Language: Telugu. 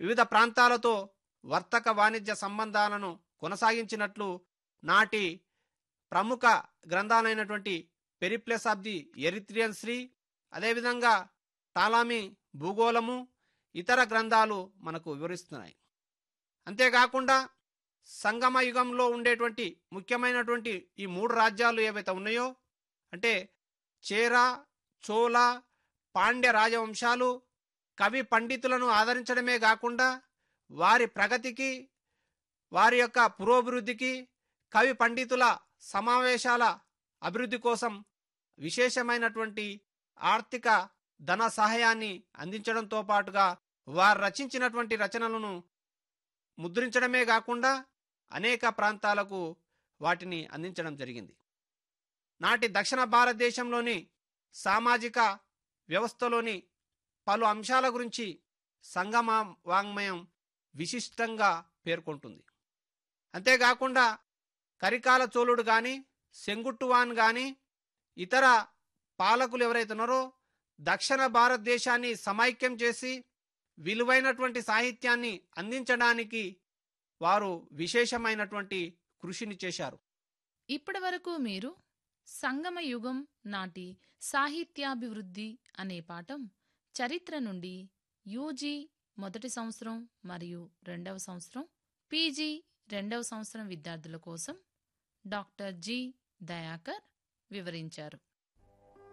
వివిధ ప్రాంతాలతో వర్తక వాణిజ్య సంబంధాలను కొనసాగించినట్లు నాటి ప్రముఖ గ్రంథాలైనటువంటి Periplus of the Erythraean sea అదేవిధంగా టాలామి భూగోళము ఇతర గ్రంథాలు మనకు వివరిస్తున్నాయి అంతేకాకుండా సంగమ యుగంలో ఉండేటువంటి ముఖ్యమైనటువంటి ఈ మూడు రాజ్యాలు ఏవైతే ఉన్నాయో అంటే చేర చోళ పాండ్య రాజవంశాలు కవి పండితులను ఆదరించడమే కాకుండా వారి ప్రగతికి వారి యొక్క పురోభివృద్ధికి కవి పండితుల సమావేశాల అభివృద్ధి కోసం విశేషమైనటువంటి ఆర్థిక ధన సహాయాన్ని అందించడంతో పాటుగా వారు రచించినటువంటి రచనలను ముద్రించడమే కాకుండా అనేక ప్రాంతాలకు వాటిని అందించడం జరిగింది నాటి దక్షిణ భారతదేశంలోని సామాజిక వ్యవస్థలోని పలు అంశాల గురించి సంగమ వాంగ్మయం విశిష్టంగా పేర్కొంటుంది అంతేకాకుండా కరికాల చోళుడు కానీ సెంగుట్టువాన్ కానీ ఇతర పాలకులు ఎవరైతే ఉన్నారో దక్షిణ భారతదేశాన్ని సమైక్యం చేసి విలువైనటువంటి సాహిత్యాన్ని అందించడానికి వారు విశేషమైనటువంటి కృషిని చేశారు ఇప్పటి వరకు మీరు సంగమ యుగం నాటి సాహిత్యాభివృద్ధి అనే పాఠం చరిత్ర నుండి యూజీ మొదటి సంవత్సరం మరియు రెండవ సంవత్సరం పీజీ రెండవ సంవత్సరం విద్యార్థుల కోసం డాక్టర్ జి దయాకర్ వివరించారు